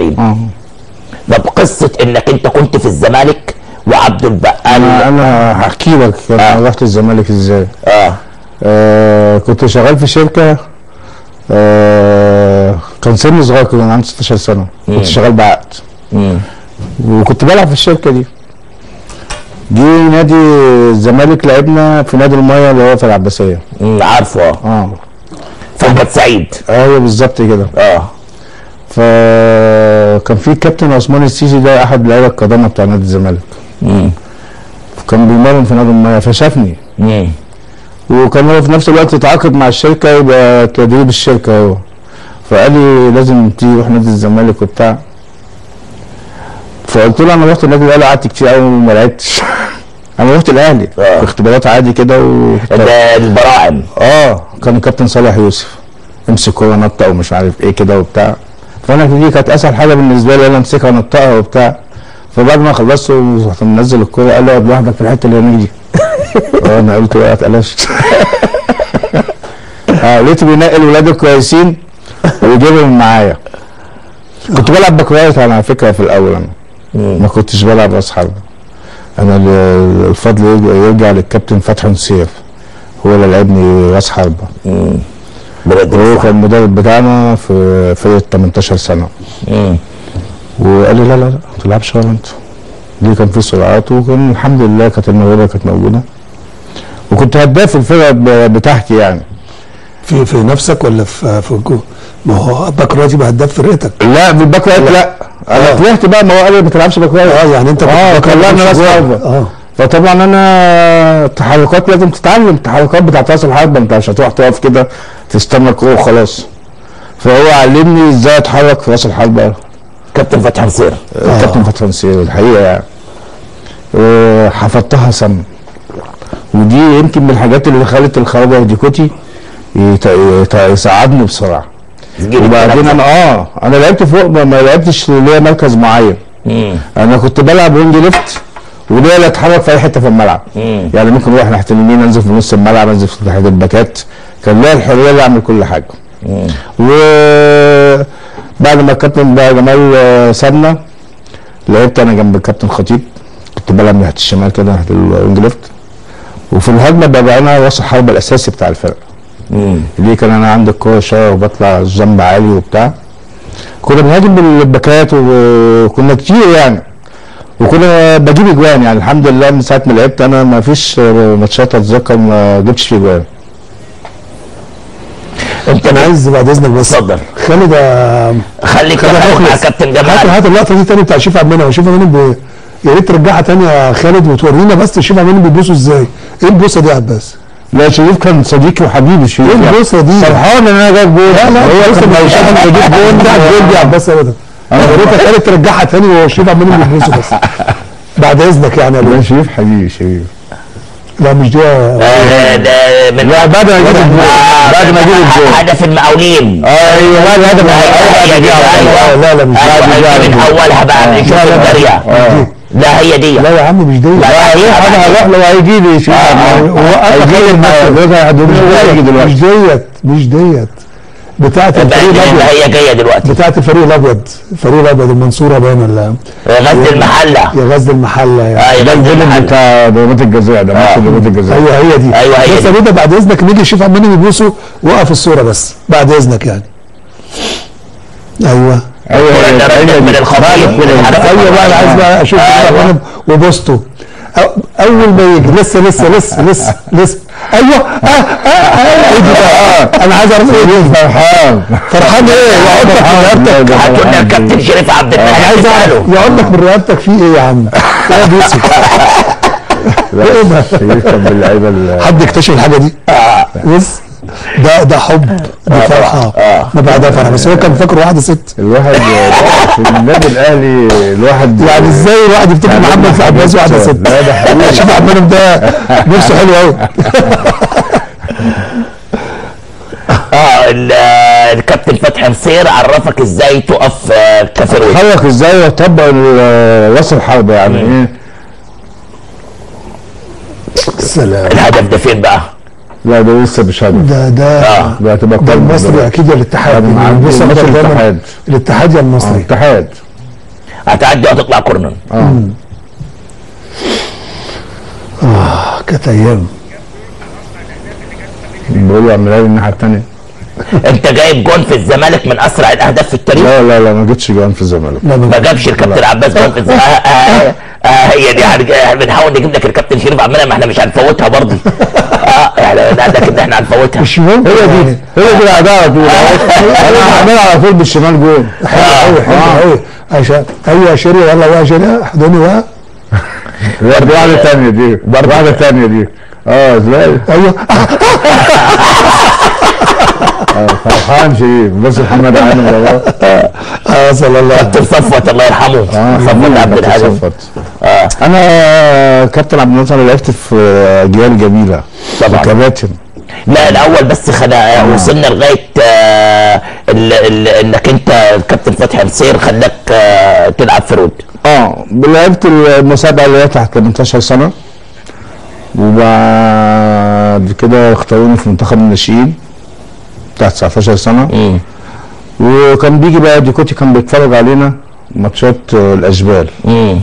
94 اه طب قصه انك انت كنت في الزمالك وعبد البقال انا انا هحكي لك انا رحت الزمالك ازاي اه آه كنت شغال في شركه آه كان سني صغير كان عندي 16 سنه كنت شغال بعقد مم. وكنت بلعب في الشركه دي جه نادي الزمالك لعبنا في نادي المايه اللي هو في العباسيه مم، عارفه اه اه فرقه سعيد ايوه بالظبط كده اه فكان في كابتن عثمان السيسي ده احد لعيبه القدامى بتاع نادي الزمالك مم. كان بيمرن في نادي المايه فشافني مم. وكان هو في نفس الوقت اتعاقد مع الشركه يبقى تدريب الشركه هو فقال لي لازم تيجي تروح نادي الزمالك وبتاع فقلت له انا رحت النادي الاهلي قعدت كتير قوي وما لعبتش انا رحت الاهلي آه. في اختبارات عادي كده و... ده البراعم اه كان كابتن صالح يوسف امسك كوره نطق ومش عارف ايه كده وبتاع فانا دي كانت اسهل حاجه بالنسبه لي انا امسكها انطقها وبتاع فبعد ما خلصت ورحت منزل الكوره قال لي اقعد لوحدك في الحته اللي هناك دي اه انا قلت بقى اتقلشت اه لقيته بينقي الولاد الكويسين ويجيبهم معايا كنت بلعب باك رايت على فكره في الاول انا ما كنتش بلعب راس حربه انا ال- الفضل يرجع- يرجع للكابتن فتحي نصير هو اللي لعبني راس حربه بلاد وهو الصح. كان المدرب بتاعنا في فرقه 18 سنه مم. وقال لي لا لا لا ما تلعبش ولا انت دي كان في سرعات وكان الحمد لله كانت الموهبه كانت موجوده وكنت هداف الفرقه ب- بتاعتي يعني في في نفسك ولا في في الجو ما هو باك رايت يبقى هداف فرقتك لا في الباك رايت لا انا آه. طلعت بقى ما هو قال لي ما تلعبش باك رايت اه يعني انت كنت اه باك رايت طلعنا مش راس جوه. حربه اه فطبعا انا التحركات لازم تتعلم التحركات بتاعت راس الحربه انت مش هتروح تقف كده تستنى الكوره وخلاص فهو علمني ازاي اتحرك في راس الحربه كابتن فتحي نصير الكابتن فتحي نصير الحقيقه يعني آه، حفظتها سم ودي يمكن من الحاجات اللي خلت الخواجه هديكوتي يت- يت- يساعدني بسرعه تجيب وبعدين الكلام ده. انا اه انا لعبت فوق ما ما لعبتش ليا مركز معين مم. انا كنت بلعب وينج ليفت وليا اللي اتحرك في اي حته في الملعب مم. يعني ممكن اروح ناحيه اليمين انزل في نص الملعب انزل في ناحيه الباكات كان ليا الحريه اللي اعمل كل حاجه و بعد ما الكابتن بقى جمال آه، سابنا لعبت انا جنب الكابتن خطيب كنت بلعب ناحيه الشمال كده ناحيه الوينج ليفت وفي الهجمه ببقى انا راس الحربه الاساسي بتاع الفرقه مم. ليه كان انا عندي الكوره شويه وبطلع الجنب عالي وبتاع كنا بنهاجم بالباكات وكنا كتير يعني وكنا بجيب اجوان يعني الحمد لله من ساعه ما لعبت انا ما فيش ماتشات اتذكر ما جبتش فيه اجوان انت انا عايز بعد اذنك بس اتفضل. خالد آه، خليك خالد تخلي مع مخلص. كابتن هات جمال هات اللقطه دي تاني بتاع شيف عبد المنعم شيف عبد المنعم ب- يا ريت ترجعها تاني يا خالد وتورينا بس شيف عبد المنعم بيبوسوا ازاي ايه البوسه دي يا عباس لا شريف كان صديقي وحبيبي شريف ايه يعني. البوسه دي فرحان ان انا جايب جول لا لا هو البوسه كان دي مش بيشوف بجيب جول بتاع الجول دي يا عباس ابدا انا يا ريتك خالد ترجعها تاني وهو شيف عبد المنعم بيبوسوا بس بعد اذنك يعني يا لا بيه. شريف حبيبي شريف لا مش دي يا- آه، ده من لا بعد ما اجيب الجول آه، بعد ما اجيب الجول هدف المقاولين ايوه بعد هذا ما هي دي، لا لا لا مش دي. ايوه دي هي على من طول. اولها بقى نشوف لا، لا، الجاريه آه. لا هي دي لا يا عم مش دي لا، هيروح انا هروح له هيجي لي شريف هيجي لي مش هيجي مش دلوقتي ديت مش ديت بتاعت يبقى الفريق اللي الابيض هي جايه دلوقتي بتاعت الفريق الابيض الفريق الابيض المنصوره باين ولا غزل المحله يا غزل المحله يا اه يا ده غزل الجول المحله بتاع ضربات الجزاء ده ماتش ضربات الجزاء ايوه هي دي أيوة هي بس دي. يا ريت بعد اذنك نيجي نشوف عمالين يبوسوا وقف الصوره بس بعد اذنك يعني ايوه ايوه الكرة اللي ردت من الخطيب ايوه بقى انا عايز بقى اشوف أيوة. أيوة. وبوسته أو- اول ما يجي لسه لسه لسه لسه لسه ايوه اه اه اه ايه دي بقى انا عايز اعرف ايه دي فرحان فرحان ايه يقعد لك من رقبتك هاتوا لنا الكابتن شريف عبد انا المنعم عايز اعرف نساله يقعد لك من رقبتك في ايه يا عم يا يوسف ايه ده شريف كان من اللعيبه ال- حد اكتشف الحاجه دي بص ده ده حب دي فرحه ما بعدها فرحه بس هو كان فاكر واحده ست الواحد في النادي الاهلي الواحد يعني ازاي الواحد يفتكر يعني محمد في عباس واحده ست لا ده حقيقي. شوف عبد المنعم ده نفسه حلو قوي اه ال- الكابتن فتحي نصير عرفك ازاي تقف آه، كفروي اتحرك ازاي واطبق ال- راس الحرب يعني ايه سلام الهدف ده فين بقى؟ لا ده لسه مش هدف ده ده آه. ده هتبقى ده قمة المصري دلوقتي. اكيد يا الاتحاد طب يعني عندي بص ماتش دايما الاتحاد. الاتحاد يا آه، المصري اتحاد هتعدي وهتطلع كورنر اه اه كانت ايام بيقولوا اعملها لي الناحيه الثانيه انت جايب جون في الزمالك من اسرع الاهداف في التاريخ لا لا لا ما جتش جوان في الزمالك لا ما ما جابش الكابتن عباس جون في الزمالك آه آه آه هي دي هنج- بنحاول نجيب لك الكابتن شريف عمنا ما احنا مش هنفوتها برضه اه احنا قال لك ان احنا هنفوتها مش ممكن هي دي يعني. هي دي الاداء على طول انا هعملها على طول بالشمال جول حلو قوي حلو قوي عشان ايوه يا شيري يلا بقى يا شيري احضني بقى برضه واحده ثانيه دي برضه واحده ثانيه دي اه ازاي ايوه آه، فرحان شريف بس محمد عامل والله اه صلى الله عليه كابتن صفوت الله يرحمه اه صفوت عبد الحليم صفت. اه انا كابتن عبد الناصر لعبت في اجيال جميله طبعا. كباتن لا الاول بس خدا وصلنا لغايه آه ال ال انك انت الكابتن فتحي نصير خلاك آه تلعب في رود اه لعبت المسابقه اللي هي تحت 18 سنه وبعد كده اختاروني في منتخب الناشئين تحت 19 سنه مم. وكان بيجي بقى ديكوتي كان بيتفرج علينا ماتشات آه، الاشبال مم.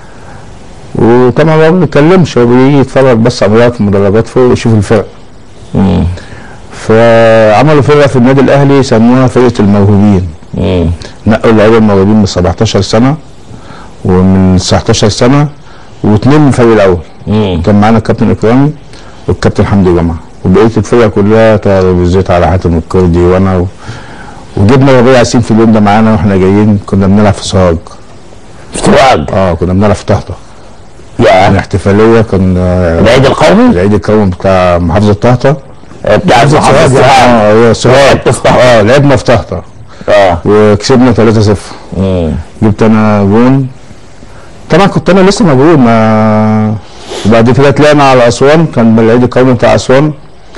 وطبعا هو ما بيتكلمش هو بيجي يتفرج بس على في المدرجات فوق ويشوف الفرق مم. فعملوا فرقه في النادي الاهلي سموها فرقه الموهوبين مم. نقوا اللعيبه الموهوبين من 17 سنه ومن 19 سنه واثنين من الفريق الاول مم. كان معانا الكابتن اكرامي والكابتن حمدي جمعه وبقيه الفرقه كلها ترابيزات على حاتم الكردي وانا و... وجبنا ربيع ياسين في اليوم ده معانا واحنا جايين كنا بنلعب في سوهاج افتراج اه كنا بنلعب في طهطا كان يا احتفاليه كان آه، العيد القومي العيد الكون بتاع محافظه طهطا بتاع محافظ سوهاج اه هو سوهاج لعبت في طهطا. اه لعبنا في طهطا اه وكسبنا 3-0 مم. جبت انا جون طبعا كنت انا لسه موجود ما وبعد كده طلعنا على اسوان كان العيد القومي بتاع اسوان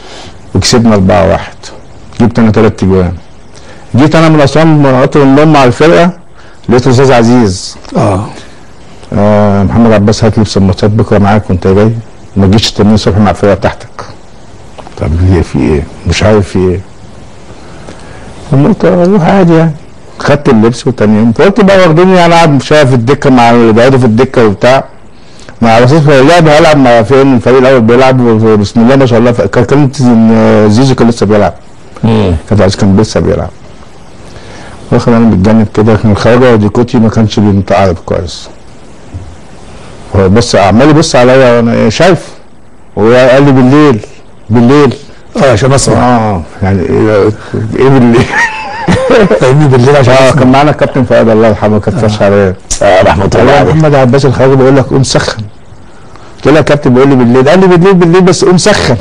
وكسبنا 4-1 جبت انا ثلاث اجوان جيت انا من اسوان قطر النوم مع الفرقه لقيت الاستاذ عزيز اه آه محمد عباس هات لي الماتشات بكره معاك وانت جاي ما تجيش التمرين الصبح مع الفرقه بتاعتك طب ليه في ايه؟ مش عارف في ايه أنا قلت اروح عادي يعني خدت اللبس وتاني يوم فقلت بقى واخديني يعني العب شويه في الدكه مع اللي بيقعدوا في الدكه وبتاع مع اساس في اللعب هلعب مع فين الفريق الاول بيلعب بسم الله ما شاء الله كان كانت زيزو كان لسه بيلعب مم. كان عايز كان لسه بيلعب واخد انا بالجانب كده كان الخواجه ديكوتي ما كانش بيتعرف كويس هو بص عمال يبص عليا وانا إيه شايف هو قال لي بالليل بالليل اه عشان اسمع اه يعني ايه إيه بالليل فاهمني بالليل عشان اه اسمع كان معانا الكابتن فؤاد الله يرحمه كانت فرش عليا آه رحمه الله قال لي يا عليه محمد عباس الخواجه بيقول لك قوم سخن قلت له يا كابتن بيقول لي بالليل قال لي بالليل بالليل بس قوم سخن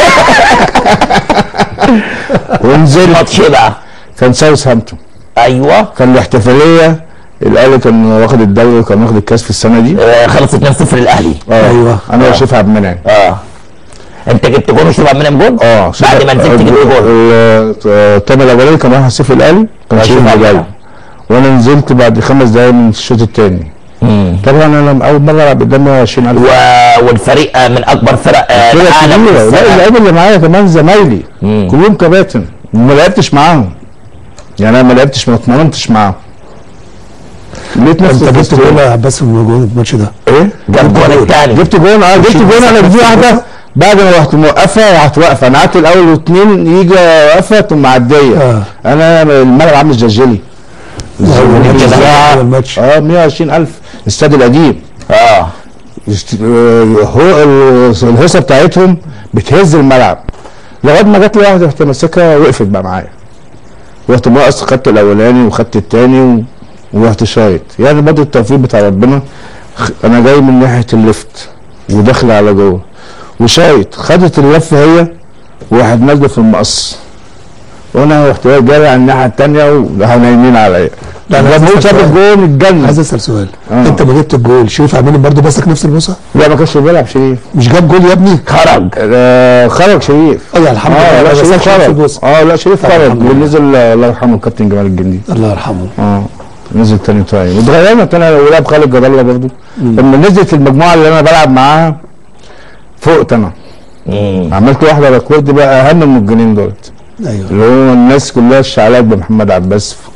ونزلت ماتش إيه بقى كان ساوث هامبتون ايوه كان الاحتفاليه الاهلي كان واخد الدوري وكان واخد الكاس في السنه دي آه خلص 2-0 للاهلي اه أيوة. انا آه. وشريف عبد المنعم اه انت جبت جون وشوف عبد المنعم جون اه بعد ما نزلت جبت جون التايم الاولاني كان 1-0 الاهلي كان شريف اللي جاي وانا نزلت بعد خمس دقايق من الشوط الثاني مم. طبعا انا لما اول مره العب قدام 20000 و... والفريق آه، من اكبر فرق آه، فرقه العالم في كبيره لا السنة. اللعيبه اللي معايا كمان زمايلي مم. كلهم كباتن وما لعبتش معاهم يعني انا ما لعبتش ما اتمرنتش معاهم لقيت نفسي انت في جبت وسط- جول يا عباس في المجهود الماتش ده ايه جاب جون الثاني جبت جون اه جبت جون انا في واحده بعد ما رحت موقفه راحت واقفه انا قعدت الاول واثنين يجي واقفه تقوم معديه آه. انا الملعب عامل زي الجيلي الماتش ده الإذاعة. أول ماتش. اه 120000 الاستاد القديم اه است- آه، هو ال- الهيصه بتاعتهم بتهز الملعب لغايه ما جت لي واحده رحت ماسكها وقفت بقى معايا رحت ناقص خدت الاولاني وخدت الثاني و... ورحت شايط يعني برضه التوفيق بتاع ربنا خ- انا جاي من ناحيه الليفت وداخل على جوه وشايط خدت اللفه هي وواحد نازله في المقص وانا رحت جاي على الناحيه الثانيه وراحوا نايمين عليا لا، أنا لما عايز هو شاف أسأل الجون اتجنن عايز اسال سؤال آه. انت ما جبت الجول شريف عامل برضه ماسك نفس البوصه لا ما كانش بيلعب شريف مش جاب جول يا ابني خرج آه، خرج شريف ايوه الحمد اه لله لا بس شريف نفس خرج البوصه اه لا شريف طب خرج الحمد لله. ونزل آه، الله يرحمه الكابتن جمال الجندي الله يرحمه اه نزل تاني تاني واتغيرنا تاني ولعب خالد جدالة برضه لما نزلت المجموعه اللي انا بلعب معاها فوقت انا عملت واحده باكوردي بقى اهم من الجنين دولت ايوه اللي هو الناس كلها الشعلات بمحمد عباس في